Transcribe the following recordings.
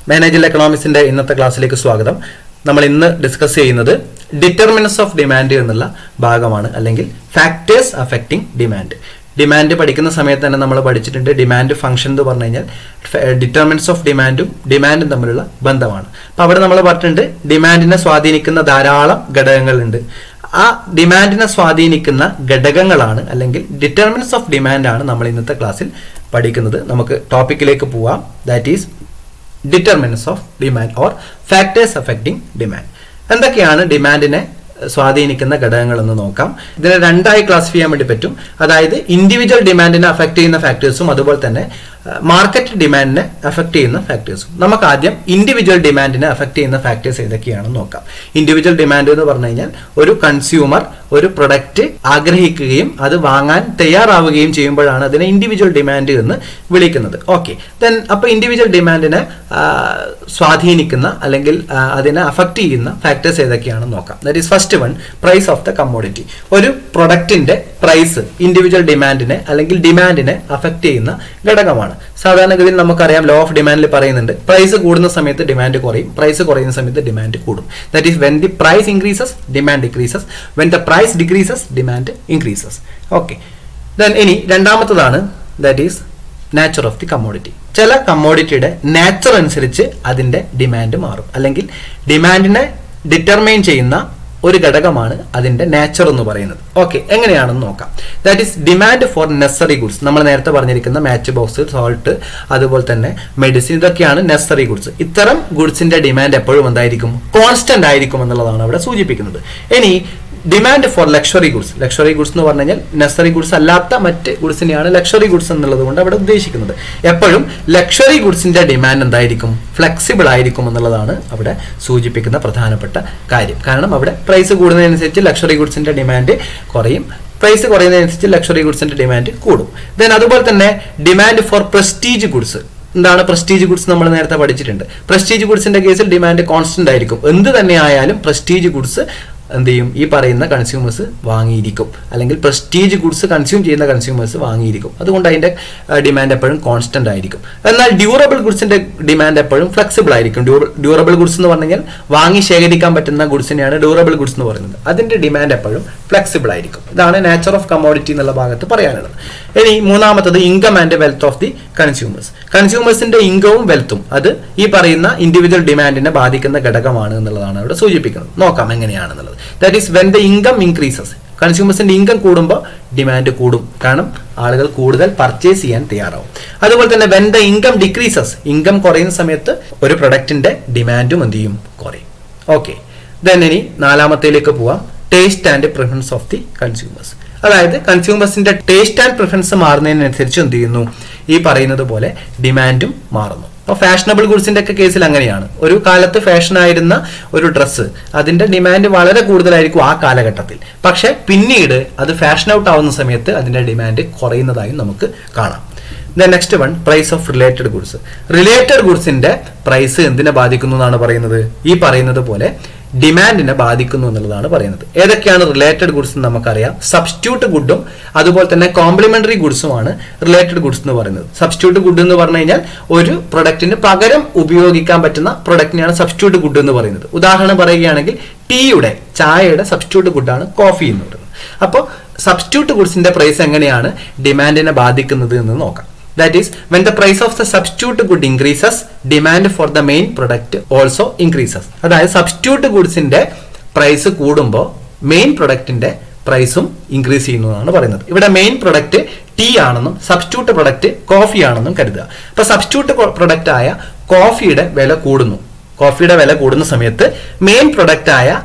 മാനേജൽ എക്കണോമിക്സിന്റെ ഇന്നത്തെ ക്ലാസ്സിലേക്ക് സ്വാഗതം നമ്മൾ ഇന്ന് ഡിസ്കസ് ചെയ്യുന്നത് ഡിറ്റർമിനൻസ് ഓഫ് ഡിമാൻഡ് എന്നുള്ള ഭാഗമാണ് അല്ലെങ്കിൽ ഫാക്ടേഴ്സ് അഫക്റ്റിംഗ് ഡിമാൻഡ് ഡിമാൻഡ് പഠിക്കുന്ന സമയത്ത് തന്നെ നമ്മൾ പഠിച്ചിട്ടുണ്ട് ഡിമാൻഡ് ഫംഗ്ഷൻ എന്ന് പറഞ്ഞു കഴിഞ്ഞാൽ ഡിറ്റർമിനൻസ് ഓഫ് ഡിമാൻഡും ഡിമാൻഡും തമ്മിലുള്ള ബന്ധമാണ് അപ്പോൾ അവിടെ നമ്മൾ പറഞ്ഞിട്ടുണ്ട് ഡിമാൻഡിനെ സ്വാധീനിക്കുന്ന ധാരാളം ഘടകങ്ങളുണ്ട് ആ ഡിമാൻഡിനെ സ്വാധീനിക്കുന്ന ഘടകങ്ങളാണ് അല്ലെങ്കിൽ ഡിറ്റർമിനൻസ് ഓഫ് ഡിമാൻഡ് ആണ് നമ്മൾ ഇന്നത്തെ ക്ലാസ്സിൽ പഠിക്കുന്നത് നമുക്ക് ടോപ്പിക്കിലേക്ക് പോവാം that is determinants of demand or factors affecting demand എന്തൊക്കെയാണ് ഡിമാൻഡിനെ സ്വാധീനിക്കുന്ന ഘടകങ്ങൾ എന്ന് നോക്കാം ഇതിനെ രണ്ടായി ക്ലാസിഫൈ ചെയ്യാൻ വേണ്ടി പറ്റും അതായത് ഇൻഡിവിജ്വൽ ഡിമാൻഡിനെ അഫക്ട് ചെയ്യുന്ന ഫാക്ടേഴ്സും അതുപോലെ തന്നെ മാർക്കറ്റ് ഡിമാൻഡിനെ അഫക്ട് ചെയ്യുന്ന ഫാക്ടേഴ്സും നമുക്ക് ആദ്യം ഇൻഡിവിജ്വൽ ഡിമാൻഡിനെ അഫക്ട് ചെയ്യുന്ന ഫാക്ടേഴ്സ് ഏതൊക്കെയാണെന്ന് നോക്കാം ഇൻഡിവിജ്വൽ ഡിമാൻഡ് എന്ന് പറഞ്ഞു കഴിഞ്ഞാൽ ഒരു കൺസ്യൂമർ ഒരു പ്രൊഡക്റ്റ് ആഗ്രഹിക്കുകയും അത് വാങ്ങാൻ തയ്യാറാവുകയും ചെയ്യുമ്പോഴാണ് അതിനെ ഇൻഡിവിജ്വൽ ഡിമാൻഡ് എന്ന് വിളിക്കുന്നത് ഓക്കെ ദെൻ അപ്പോൾ ഇൻഡിവിജ്വൽ ഡിമാൻഡിനെ സ്വാധീനിക്കുന്ന അല്ലെങ്കിൽ അതിനെ അഫക്ട് ചെയ്യുന്ന ഫാക്ടേഴ്സ് ഏതൊക്കെയാണെന്ന് നോക്കാം that is first one price of the commodity ഒരു പ്രൊഡക്റ്റിന്റെ പ്രൈസ് ഇൻഡിവിജ്വൽ ഡിമാൻഡിനെ അല്ലെങ്കിൽ ഡിമാൻഡിനെ അഫക്ട് ചെയ്യുന്ന ഘടകമാണ് സാധാരണഗതിയിൽ നമുക്കറിയാം ലോ ഓഫ് ഡിമാൻഡിൽ പറയുന്നുണ്ട് പ്രൈസ് കൂടുന്ന സമയത്ത് ഡിമാൻഡ് കുറയും പ്രൈസ് കുറയുന്ന സമയത്ത് ഡിമാൻഡ് കൂടും that is when the price increases demand decreases when the price decreases demand increases okay then ഇനി രണ്ടാമത്തതാണ് that is nature of the commodity ചില കമ്മോഡിറ്റിയുടെ നാച്ചർ അനുസരിച്ച് അതിൻ്റെ ഡിമാൻഡ് മാറും അല്ലെങ്കിൽ ഡിമാൻഡിനെ ഡിറ്റർമൈൻ ചെയ്യുന്ന ഒരു ഘടകമാണ് അതിന്റെ നാച്ചർ എന്ന് പറയുന്നത് ഓക്കെ എങ്ങനെയാണെന്ന് നോക്കാം that is demand for necessary goods നമ്മൾ നേരത്തെ പറഞ്ഞിരിക്കുന്ന മാച്ച് ബോക്സ് സോൾട്ട് അതുപോലെ തന്നെ മെഡിസിൻ ഇതൊക്കെയാണ് നെസറി ഗുഡ്സ് ഇത്തരം ഗുഡ്സിന്റെ ഡിമാൻഡ് എപ്പോഴും എന്തായിരിക്കും കോൺസ്റ്റന്റ് ആയിരിക്കും എന്നുള്ളതാണ് അവിടെ സൂചിപ്പിക്കുന്നത് ഇനി demand for luxury goods luxury goods എന്ന് പറഞ്ഞു കഴിഞ്ഞാൽ നെസറി ഗുഡ്സ് അല്ലാത്ത മറ്റ് ഗുഡ്സിനെയാണ് ലക്ഷറി ഗുഡ്സ് എന്നുള്ളത് കൊണ്ട് അവിടെ ഉദ്ദേശിക്കുന്നത് എപ്പോഴും ലക്ഷറി ഗുഡ്സിന്റെ ഡിമാൻഡ് എന്തായിരിക്കും ഫ്ലെക്സിബിൾ ആയിരിക്കും എന്നുള്ളതാണ് അവിടെ സൂചിപ്പിക്കുന്ന പ്രധാനപ്പെട്ട കാര്യം കാരണം അവിടെ പ്രൈസ് കൂടുന്നതിനനുസരിച്ച് ലക്ഷറി ഗുഡ്സിന്റെ ഡിമാൻഡ് കുറയും പ്രൈസ് കുറയുന്നതനുസരിച്ച് ലക്ഷറി ഗുഡ്സിന്റെ ഡിമാൻഡ് കൂടും ദെൻ അതുപോലെ തന്നെ ഡിമാൻഡ് ഫോർ പ്രസ്റ്റീജ് ഗുഡ്സ് എന്താണ് പ്രസ്റ്റീജ് ഗുഡ്സ് നമ്മൾ നേരത്തെ പഠിച്ചിട്ടുണ്ട് പ്രസ്റ്റീജ് ഗുഡ്സിന്റെ കേസിൽ ഡിമാൻഡ് കോൺസ്റ്റന്റ് ആയിരിക്കും എന്ത് തന്നെ ആയാലും പ്രസ്റ്റീജ് ഗുഡ്സ് എന്ത് ചെയ്യും ഈ പറയുന്ന കൺസ്യൂമേഴ്സ് വാങ്ങിയിരിക്കും അല്ലെങ്കിൽ പ്രസ്റ്റീജ് ഗുഡ്സ് കൺസ്യൂം ചെയ്യുന്ന കൺസ്യൂമേഴ്സ് വാങ്ങിയിരിക്കും അതുകൊണ്ട് അതിന്റെ ഡിമാൻഡ് എപ്പോഴും കോൺസ്റ്റന്റ് ആയിരിക്കും എന്നാൽ ഡ്യൂറബിൾ ഗുഡ്സിന്റെ ഡിമാൻഡ് എപ്പോഴും ഫ്ലെക്സിബിൾ ആയിരിക്കും ഡ്യൂറബിൾ ഗുഡ്സ് എന്ന് പറഞ്ഞു കഴിഞ്ഞാൽ വാങ്ങി ശേഖരിക്കാൻ പറ്റുന്ന ഗുഡ്സിനെയാണ് ഡ്യൂറബിൾ ഗുഡ്സ് എന്ന് പറയുന്നത് അതിന്റെ ഡിമാൻഡ് എപ്പോഴും ഫ്ലെക്സിബിൾ ആയിരിക്കും ഇതാണ് നാച്ചർ ഓഫ് കമ്മോഡിറ്റി എന്നുള്ള ഭാഗത്ത് പറയാനുള്ളത് ഇനി മൂന്നാമത്തത് income and wealth of the consumers കൺസ്യൂമേഴ്സിന്റെ ഇൻകവും വെൽത്തും അത് ഈ പറയുന്ന ഇൻഡിവിജ്വൽ ഡിമാൻഡിനെ ബാധിക്കുന്ന ഘടകമാണ് എന്നുള്ളതാണ് അവിടെ സൂചിപ്പിക്കുന്നത് നോക്കാം എങ്ങനെയാണെന്നുള്ളത് that is when the income increases കൺസ്യൂമേഴ്സിന്റെ ഇൻകം കൂടുമ്പോൾ ഡിമാൻഡ് കൂടും കാരണം ആളുകൾ കൂടുതൽ പർച്ചേസ് ചെയ്യാൻ തയ്യാറാവും അതുപോലെ തന്നെ when the income decreases income കുറയുന്ന സമയത്ത് ഒരു പ്രൊഡക്റ്റിന്റെ ഡിമാൻഡും എന്ത് ചെയ്യും കുറയും ഓക്കെ ദെൻ ഇനി നാലാമത്തേലേക്ക് പോവാം taste and preference of the consumers അതായത് കൺസ്യൂമേഴ്സിന്റെ ടേസ്റ്റ് ആൻഡ് പ്രിഫറൻസ് മാറുന്നതിനനുസരിച്ച് എന്ത് ചെയ്യുന്നു ഈ പറയുന്നത് പോലെ ഡിമാൻഡും മാറുന്നു അപ്പോൾ ഫാഷനബിൾ ഗുഡ്സിന്റെ ഒക്കെ കേസിൽ അങ്ങനെയാണ് ഒരു കാലത്ത് ഫാഷൻ ആയിരുന്ന ഒരു ഡ്രസ്സ് അതിന്റെ ഡിമാൻഡ് വളരെ കൂടുതലായിരിക്കും ആ കാലഘട്ടത്തിൽ പക്ഷെ പിന്നീട് അത് ഫാഷൻ ഔട്ട് ആവുന്ന സമയത്ത് അതിന്റെ ഡിമാൻഡ് കുറയുന്നതായും നമുക്ക് കാണാം the next one price of related goods related ഗുഡ്സിന്റെ പ്രൈസ് എന്തിനെ ബാധിക്കുന്നു എന്നാണ് പറയുന്നത് ഈ പറയുന്നത് പോലെ ഡിമാൻഡിനെ ബാധിക്കുന്നു എന്നുള്ളതാണ് പറയുന്നത് ഏതൊക്കെയാണ് റിലേറ്റഡ് ഗുഡ്സ് എന്ന് നമുക്കറിയാം സബ്സ്റ്റിറ്റ്യൂട്ട് ഗുഡും അതുപോലെ തന്നെ കോംപ്ലിമെന്ററി ഗുഡ്സുമാണ് റിലേറ്റഡ് ഗുഡ്സ് എന്ന് പറയുന്നത് സബ്സ്റ്റിറ്റ്യൂട്ട് ഗുഡ് എന്ന് പറഞ്ഞു കഴിഞ്ഞാൽ ഒരു പ്രൊഡക്റ്റിന് പകരം ഉപയോഗിക്കാൻ പറ്റുന്ന പ്രൊഡക്റ്റിനെയാണ് സബ്സ്റ്റിറ്റ്യൂട്ട് ഗുഡ് എന്ന് പറയുന്നത് ഉദാഹരണം പറയുകയാണെങ്കിൽ ടീയുടെ ചായയുടെ സബ്സ്റ്റിറ്റ്യൂട്ട് ഗുഡാണ് കോഫി എന്ന് പറയുന്നത് അപ്പോൾ സബ്സ്റ്റിറ്റ്യൂട്ട് ഗുഡ്സിന്റെ പ്രൈസ് എങ്ങനെയാണ് ഡിമാൻഡിനെ ബാധിക്കുന്നത് എന്ന് നോക്കാം that is when the price of the substitute good increases demand for the main product also increases അതായത് സബ്സ്റ്റിറ്റ്യൂട്ട് ഗുഡ്സിന്റെ പ്രൈസ് കൂടുമ്പോൾ മെയിൻ പ്രൊഡക്റ്റിന്റെ പ്രൈസും ഇൻക്രീസ് ചെയ്യുന്നു എന്നാണ് പറയുന്നത് ഇവിടെ മെയിൻ പ്രൊഡക്റ്റ് ടീ ആണെന്നും സബ്സ്റ്റിറ്റ്യൂട്ട് പ്രൊഡക്റ്റ് കോഫി ആണെന്നും കരുതുക അപ്പൊ സബ്സ്റ്റിറ്റ്യൂട്ട് പ്രൊഡക്റ്റ് ആയ കോഫിയുടെ വില കൂടുന്നു കോഫിയുടെ വില കൂടുന്ന സമയത്ത് മെയിൻ പ്രൊഡക്റ്റ് ആയ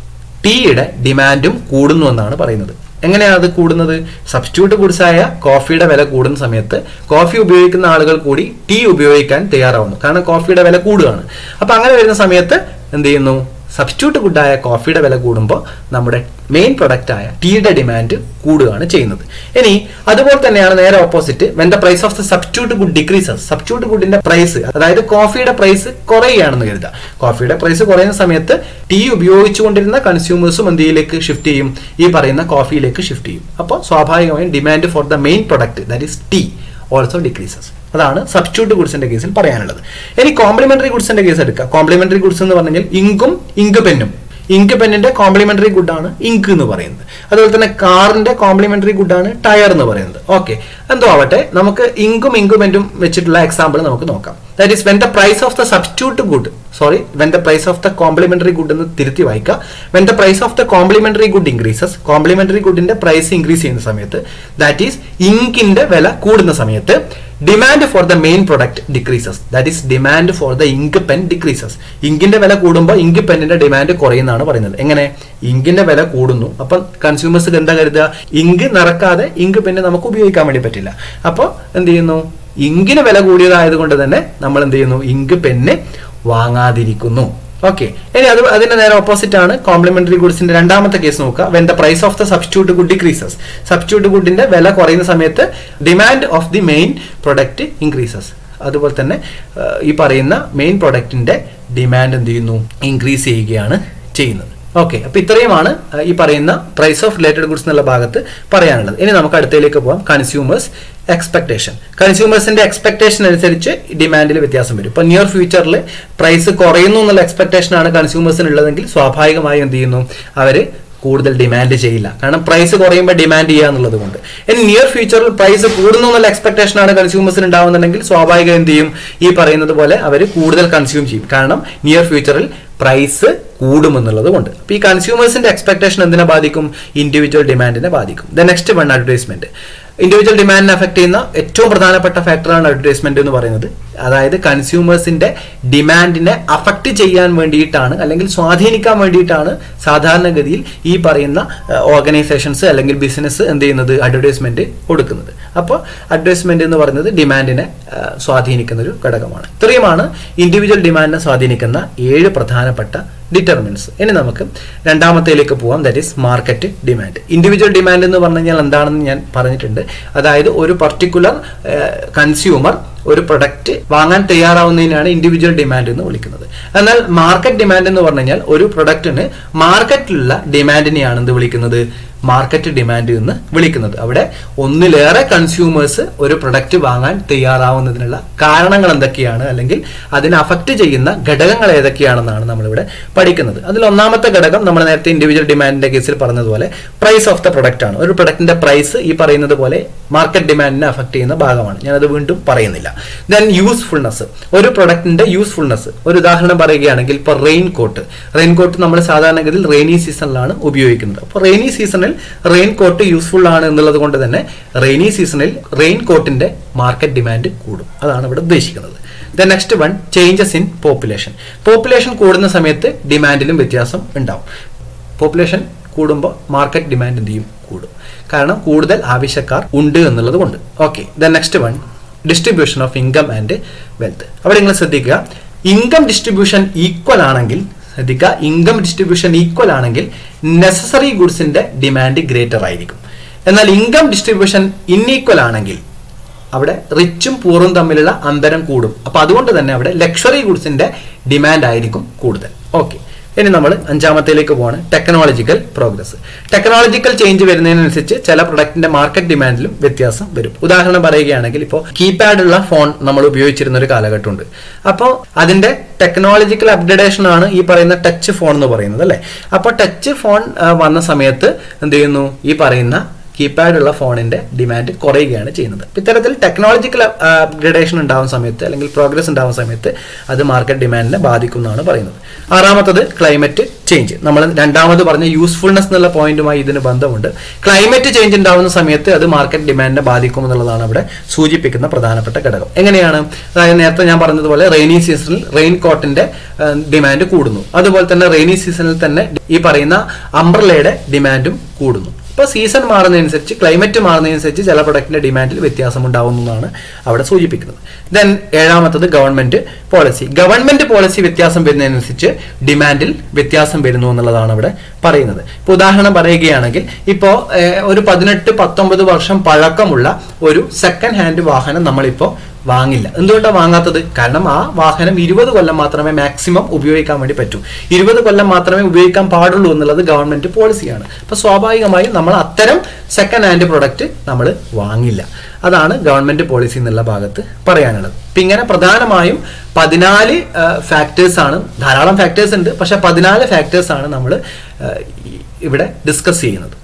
ടീയുടെ ഡിമാൻഡും കൂടുന്നു എന്നാണ് പറയുന്നത് എങ്ങനെയാണ് അത് കൂടുന്നത് സബ്സ്റ്റിറ്റ്യൂട്ട് ഗുഡ്സ് ആയ കോഫിയുടെ വില കൂടുന്ന സമയത്ത് കോഫി ഉപയോഗിക്കുന്ന ആളുകൾ കൂടി ടീ ഉപയോഗിക്കാൻ തയ്യാറാവുന്നു കാരണം കോഫിയുടെ വില കൂടുകയാണ് അപ്പൊ അങ്ങനെ വരുന്ന സമയത്ത് എന്ത് ചെയ്യുന്നു സബ്സ്റ്റിറ്റ്യൂട്ട് ഗുഡായ കോഫിയുടെ വില കൂടുമ്പോൾ നമ്മുടെ മെയിൻ പ്രൊഡക്റ്റ് ആയ ടീയുടെ ഡിമാൻഡ് കൂടുകയാണ് ചെയ്യുന്നത് ഇനി അതുപോലെ തന്നെയാണ് നേരെ opposite when the price of the substitute good decreases substitute ഗുഡിന്റെ പ്രൈസ് അതായത് കോഫിയുടെ പ്രൈസ് കുറയുകയാണെന്ന് കരുതുക കോഫിയുടെ പ്രൈസ് കുറയുന്ന സമയത്ത് ടീ ഉപയോഗിച്ചുകൊണ്ടിരുന്ന കൺസ്യൂമേഴ്സും എന്തിലേക്ക് ഷിഫ്റ്റ് ചെയ്യും ഈ പറയുന്ന കോഫിയിലേക്ക് ഷിഫ്റ്റ് ചെയ്യും അപ്പോൾ സ്വാഭാവികമായും demand for the main product that is tea also decreases അതാണ് സബ്സ്റ്റിറ്റ്യൂട്ട് ഗുഡ്സിന്റെ കേസിൽ പറയാനുള്ളത് ഇനി കോംപ്ലിമെന്ററി ഗുഡ്സിന്റെ കേസ് എടുക്കുക കോംപ്ലിമെന്ററി ഗുഡ്സ് എന്ന് പറഞ്ഞാൽ ഇങ്കും ഇങ്ക് പെന്നും ഇങ്ക് പെന്നിന്റെ കോംപ്ലിമെന്ററി ഗുഡാണ് ഇങ്ക് എന്ന് പറയുന്നത് അതുപോലെ തന്നെ കാറിന്റെ കോംപ്ലിമെന്ററി ഗുഡാണ് ടയർ എന്ന് പറയുന്നത് ഓക്കെ എന്തോ ആവട്ടെ നമുക്ക് ഇങ്കും ഇങ്ക് പെന്നും വെച്ചിട്ടുള്ള എക്സാമ്പിൾ നമുക്ക് നോക്കാം that is when the price of the substitute good sorry when the price of the complementary good എന്ന് തിരുത്തി വായിക്കുക when the price of the complementary good increases complementary ഗുഡിന്റെ പ്രൈസ് ഇൻക്രീസ് ചെയ്യുന്ന സമയത്ത് ദാറ്റ് ഈസ് ഇങ്കിന്റെ വില കൂടുന്ന സമയത്ത് demand for the main product decreases that is demand for the ink pen decreases ഇങ്കിന്റെ വില കൂടുമ്പോൾ ഇങ്ക് പെന്നിന്റെ ഡിമാൻഡ് കുറയുന്നതാണ് പറയുന്നത് എങ്ങനെ ഇങ്കിന്റെ വില കൂടുന്നു അപ്പം കൺസ്യൂമേഴ്സ് എന്താ കരുതുക ഇങ്ക് നിറക്കാതെ ഇങ്ക് പെന്ന് നമുക്ക് ഉപയോഗിക്കാൻ വേണ്ടി പറ്റില്ല അപ്പോൾ എന്ത് ചെയ്യുന്നു ഇങ്കിന് വില കൂടിയതായതുകൊണ്ട് തന്നെ നമ്മൾ എന്ത് ചെയ്യുന്നു ഇങ്ക് പെന്ന് വാങ്ങാതിരിക്കുന്നു ഓക്കെ ഇനി അത് അതിന്റെ നേരെ ഓപ്പോസിറ്റ് ആണ് കോംപ്ലിമെന്ററി ഗുഡ്സിന്റെ രണ്ടാമത്തെ കേസ് നോക്കുക when the price of the substitute good decreases substitute ഗുഡിന്റെ വില കുറയുന്ന സമയത്ത് demand of the main product increases അതുപോലെ തന്നെ ഏഹ്, ഈ പറയുന്ന മെയിൻ പ്രൊഡക്റ്റിന്റെ ഡിമാൻഡ് എന്ത് ചെയ്യുന്നു ഇൻക്രീസ് ചെയ്യുകയാണ് ചെയ്യുന്നത് ഓക്കെ അപ്പൊ ഇത്രയുമാണ് ഏഹ്, ഈ പറയുന്ന പ്രൈസ് ഓഫ് റിലേറ്റഡ് ഗുഡ്സ് എന്നുള്ള ഭാഗത്ത് പറയാനുള്ളത് ഇനി നമുക്ക് അടുത്തതിലേക്ക് പോകാം കൺസ്യൂമേഴ്സ് എക്സ്പെക്ടേഷൻ കൺസ്യൂമേഴ്സിന്റെ എക്സ്പെക്ടേഷൻ അനുസരിച്ച് ഡിമാൻഡിൽ വ്യത്യാസം വരും ഇപ്പൊ നിയർ ഫ്യൂച്ചറിൽ പ്രൈസ് കുറയുന്നു എന്നുള്ള എക്സ്പെക്ടേഷൻ ആണ് കൺസ്യൂമേഴ്സിന് ഉള്ളതെങ്കിൽ സ്വാഭാവികമായും എന്ത് ചെയ്യുന്നു അവര് കൂടുതൽ ഡിമാൻഡ് ചെയ്യില്ല കാരണം പ്രൈസ് കുറയുമ്പോൾ ഡിമാൻഡ് ചെയ്യുക എന്നുള്ളത് കൊണ്ട് ഇനി നിയർ ഫ്യൂച്ചറിൽ പ്രൈസ് കൂടുന്നു എന്നുള്ള എക്സ്പെക്ടേഷൻ ആണ് കൺസ്യൂമേഴ്സിന് ഉണ്ടാവുന്നുണ്ടെങ്കിൽ സ്വാഭാവികം എന്ത് ചെയ്യും ഈ പറയുന്നത് പോലെ അവർ കൂടുതൽ കൺസ്യൂം ചെയ്യും കാരണം നിയർ ഫ്യൂച്ചറിൽ പ്രൈസ് കൂടുമെന്നുള്ളത് കൊണ്ട് അപ്പൊ ഈ കൺസ്യൂമേഴ്സിന്റെ എക്സ്പെക്ടേഷൻ എന്തിനെ ബാധിക്കും ഇൻഡിവിജ്വൽ ഡിമാൻഡിനെ ബാധിക്കും the next one advertisement individual ഡിമാൻഡിനെ അഫക്ട് ചെയ്യുന്ന ഏറ്റവും പ്രധാനപ്പെട്ട ഫാക്ടറാണ് അഡ്വർടൈസ്മെന്റ് എന്ന് പറയുന്നത് അതായത് കൺസ്യൂമേഴ്സിന്റെ ഡിമാൻഡിനെ അഫക്ട് ചെയ്യാൻ വേണ്ടിയിട്ടാണ് അല്ലെങ്കിൽ സ്വാധീനിക്കാൻ വേണ്ടിയിട്ടാണ് സാധാരണഗതിയിൽ ഈ പറയുന്ന ഓർഗനൈസേഷൻസ് അല്ലെങ്കിൽ ബിസിനസ് എന്ത് ചെയ്യുന്നത് അഡ്വർടൈസ്മെന്റ് കൊടുക്കുന്നത് അപ്പോൾ അഡ്വർടൈസ്മെന്റ് എന്ന് പറയുന്നത് ഡിമാൻഡിനെ ആ, സ്വാധീനിക്കുന്ന ഒരു ഘടകമാണ് ഇത്രയുമാണ് ഇൻഡിവിജ്വൽ ഡിമാൻഡിനെ സ്വാധീനിക്കുന്ന ഏഴ് പ്രധാനപ്പെട്ട ഡിറ്റർമിൻസ് ഇനി നമുക്ക് രണ്ടാമത്തേലേക്ക് പോവാം that is market demand individual demand എന്ന് പറഞ്ഞു കഴിഞ്ഞാൽ എന്താണെന്ന് ഞാൻ പറഞ്ഞിട്ടുണ്ട് അതായത് ഒരു പർട്ടിക്കുലർ കൺസ്യൂമർ ഒരു പ്രൊഡക്റ്റ് വാങ്ങാൻ തയ്യാറാവുന്നതിനാണ് ഇൻഡിവിജ്വൽ ഡിമാൻഡ് എന്ന് വിളിക്കുന്നത് എന്നാൽ മാർക്കറ്റ് ഡിമാൻഡ് എന്ന് പറഞ്ഞു കഴിഞ്ഞാൽ ഒരു പ്രൊഡക്റ്റിന് മാർക്കറ്റിലുള്ള ഡിമാൻഡിനെയാണ് എന്ത് വിളിക്കുന്നത് മാർക്കറ്റ് ഡിമാൻഡ് എന്ന് വിളിക്കുന്നത് അവിടെ ഒന്നിലേറെ കൺസ്യൂമേഴ്സ് ഒരു പ്രൊഡക്റ്റ് വാങ്ങാൻ തയ്യാറാവുന്നതിനുള്ള കാരണങ്ങൾ എന്തൊക്കെയാണ് അല്ലെങ്കിൽ അതിനെ അഫക്റ്റ് ചെയ്യുന്ന ഘടകങ്ങൾ ഏതൊക്കെയാണെന്നാണ് നമ്മളിവിടെ പഠിക്കുന്നത് അതിൽ ഒന്നാമത്തെ ഘടകം നമ്മൾ നേരത്തെ ഇൻഡിവിജ്വൽ ഡിമാൻഡിന്റെ കേസിൽ പറഞ്ഞതുപോലെ പ്രൈസ് ഓഫ് ദ പ്രൊഡക്റ്റ് ആണ് ഒരു പ്രൊഡക്റ്റിന്റെ പ്രൈസ് ഈ പറയുന്നത് പോലെ മാർക്കറ്റ് ഡിമാൻഡിനെ അഫക്റ്റ് ചെയ്യുന്ന ഭാഗമാണ് ഞാനത് വീണ്ടും പറയുന്നില്ല ദെൻ യൂസ്ഫുൾനെസ് ഒരു പ്രൊഡക്റ്റിന്റെ യൂസ്ഫുൾനെസ് ഒരു ഉദാഹരണം പറയുകയാണെങ്കിൽ ഇപ്പോൾ റെയിൻ കോട്ട് റെയിൻ കോട്ട് നമ്മൾ സാധാരണഗതിയിൽ റെയിനി സീസണിലാണ് ഉപയോഗിക്കുന്നത് അപ്പോൾ റെയിനി സീസണിൽ റെയിൻ കോട്ട് യൂസ്ഫുൾ ആണ് എന്നുള്ളത് കൊണ്ട് തന്നെ റെയിനി സീസണിൽ റെയിൻ കോട്ടിന്റെ മാർക്കറ്റ് ഡിമാൻഡ് കൂടും അതാണ് ഇവിടെ ഉദ്ദേശിക്കുന്നത് the next one changes in population population കൂടുന്ന സമയത്ത് ഡിമാൻഡിലും വ്യത്യാസം ഉണ്ടാവും പോപ്പുലേഷൻ കൂടുമ്പോൾ മാർക്കറ്റ് ഡിമാൻഡ് എന്ത് ചെയ്യും കൂടും കാരണം കൂടുതൽ ആവശ്യക്കാർ ഉണ്ട് എന്നുള്ളത് കൊണ്ട് okay the next one distribution of income and wealth അവിടെ നിങ്ങൾ ശ്രദ്ധിക്കുക ഇൻകം ഡിസ്ട്രിബ്യൂഷൻ ഈക്വൽ ആണെങ്കിൽ ശ്രദ്ധിക്കുക ഇൻകം ഡിസ്ട്രിബ്യൂഷൻ ഈക്വൽ ആണെങ്കിൽ നെസസറി ഗുഡ്സിന്റെ ഡിമാൻഡ് ഗ്രേറ്റർ ആയിരിക്കും എന്നാൽ ഇൻകം ഡിസ്ട്രിബ്യൂഷൻ ഇൻഈക്വൽ ആണെങ്കിൽ അവിടെ റിച്ചും പൂറും തമ്മിലുള്ള അന്തരം കൂടും അപ്പൊ അതുകൊണ്ട് തന്നെ അവിടെ ലക്ഷറി ഗുഡ്സിന്റെ ഡിമാൻഡ് ആയിരിക്കും കൂടുതൽ ഓക്കെ ഇനി നമ്മൾ അഞ്ചാമത്തേലേക്ക് പോവാണ് ടെക്നോളജിക്കൽ പ്രോഗ്രസ് ടെക്നോളജിക്കൽ ചേഞ്ച് വരുന്നതിനനുസരിച്ച് ചില പ്രൊഡക്റ്റിന്റെ മാർക്കറ്റ് ഡിമാൻഡിലും വ്യത്യാസം വരും ഉദാഹരണം പറയുകയാണെങ്കിൽ ഇപ്പോൾ കീപാഡ് ഉള്ള ഫോൺ നമ്മൾ ഉപയോഗിച്ചിരുന്ന ഒരു കാലഘട്ടമുണ്ട് അപ്പോൾ അതിന്റെ ടെക്നോളജിക്കൽ അപ്ഗ്രഡേഷൻ ആണ് ഈ പറയുന്ന ടച്ച് ഫോൺ എന്ന് പറയുന്നത് അല്ലേ അപ്പോൾ ടച്ച് ഫോൺ ആ, വന്ന സമയത്ത് എന്ത് ചെയ്യുന്നു ഈ പറയുന്ന കീപാഡ് ഉള്ള ഫോണിന്റെ ഡിമാൻഡ് കുറയുകയാണ് ചെയ്യുന്നത് അപ്പൊ ഇത്തരത്തിൽ ടെക്നോളജിക്കൽ അപ്ഗ്രഡേഷൻ ഉണ്ടാവുന്ന സമയത്ത് അല്ലെങ്കിൽ പ്രോഗ്രസ് ഉണ്ടാവുന്ന സമയത്ത് അത് മാർക്കറ്റ് ഡിമാൻഡിനെ ബാധിക്കും എന്നാണ് പറയുന്നത് ആറാമത്തത് ക്ലൈമറ്റ് ചേഞ്ച് നമ്മൾ രണ്ടാമത് പറഞ്ഞ യൂസ്ഫുൾനെസ് എന്നുള്ള പോയിന്റുമായി ഇതിന് ബന്ധമുണ്ട് ക്ലൈമറ്റ് ചേഞ്ച് ഉണ്ടാവുന്ന സമയത്ത് അത് മാർക്കറ്റ് ഡിമാൻഡിനെ ബാധിക്കും എന്നുള്ളതാണ് അവിടെ സൂചിപ്പിക്കുന്ന പ്രധാനപ്പെട്ട ഘടകം എങ്ങനെയാണ് അതായത് നേരത്തെ ഞാൻ പറഞ്ഞതുപോലെ റെയിനി സീസണിൽ റെയിൻ കോട്ടിന്റെ ഡിമാൻഡ് കൂടുന്നു അതുപോലെ തന്നെ റെയിനി സീസണിൽ തന്നെ ഈ പറയുന്ന അംബ്രലയുടെ ഡിമാൻഡും കൂടുന്നു ഇപ്പോൾ സീസൺ മാറുന്നതനുസരിച്ച് ക്ലൈമറ്റ് മാറുന്നതനുസരിച്ച് ചില പ്രൊഡക്റ്റിന്റെ ഡിമാൻഡിൽ വ്യത്യാസം ഉണ്ടാവുന്നതാണ് അവിടെ സൂചിപ്പിക്കുന്നത് ദെൻ ഏഴാമത്തത് ഗവൺമെന്റ് പോളിസി ഗവൺമെന്റ് പോളിസി വ്യത്യാസം വരുന്നതനുസരിച്ച് ഡിമാൻഡിൽ വ്യത്യാസം വരുന്നു എന്നുള്ളതാണ് അവിടെ പറയുന്നത് ഇപ്പോൾ ഉദാഹരണം പറയുകയാണെങ്കിൽ ഇപ്പോൾ ഒരു പതിനെട്ട് പത്തൊമ്പത് വർഷം പഴക്കമുള്ള ഒരു സെക്കൻഡ് ഹാൻഡ് വാഹനം നമ്മളിപ്പോൾ വാങ്ങില്ല എന്തുകൊണ്ടാണ് വാങ്ങാത്തത് കാരണം ആ വാഹനം ഇരുപത് കൊല്ലം മാത്രമേ മാക്സിമം ഉപയോഗിക്കാൻ വേണ്ടി പറ്റൂ ഇരുപത് കൊല്ലം മാത്രമേ ഉപയോഗിക്കാൻ പാടുള്ളൂ എന്നുള്ളത് ഗവൺമെന്റ് പോളിസിയാണ് അപ്പൊ സ്വാഭാവികമായും നമ്മൾ അത്തരം സെക്കൻഡ് ഹാൻഡ് പ്രൊഡക്റ്റ് നമ്മൾ വാങ്ങില്ല അതാണ് ഗവൺമെന്റ് പോളിസി എന്നുള്ള ഭാഗത്ത് പറയാനുള്ളത് ഇപ്പൊ ഇങ്ങനെ പ്രധാനമായും പതിനാല് ഫാക്ടേഴ്സ് ആണ് ധാരാളം ഫാക്ടേഴ്സ് ഉണ്ട് പക്ഷെ പതിനാല് ഫാക്ടേഴ്സ് ആണ് നമ്മൾ ഇവിടെ ഡിസ്കസ് ചെയ്യുന്നത്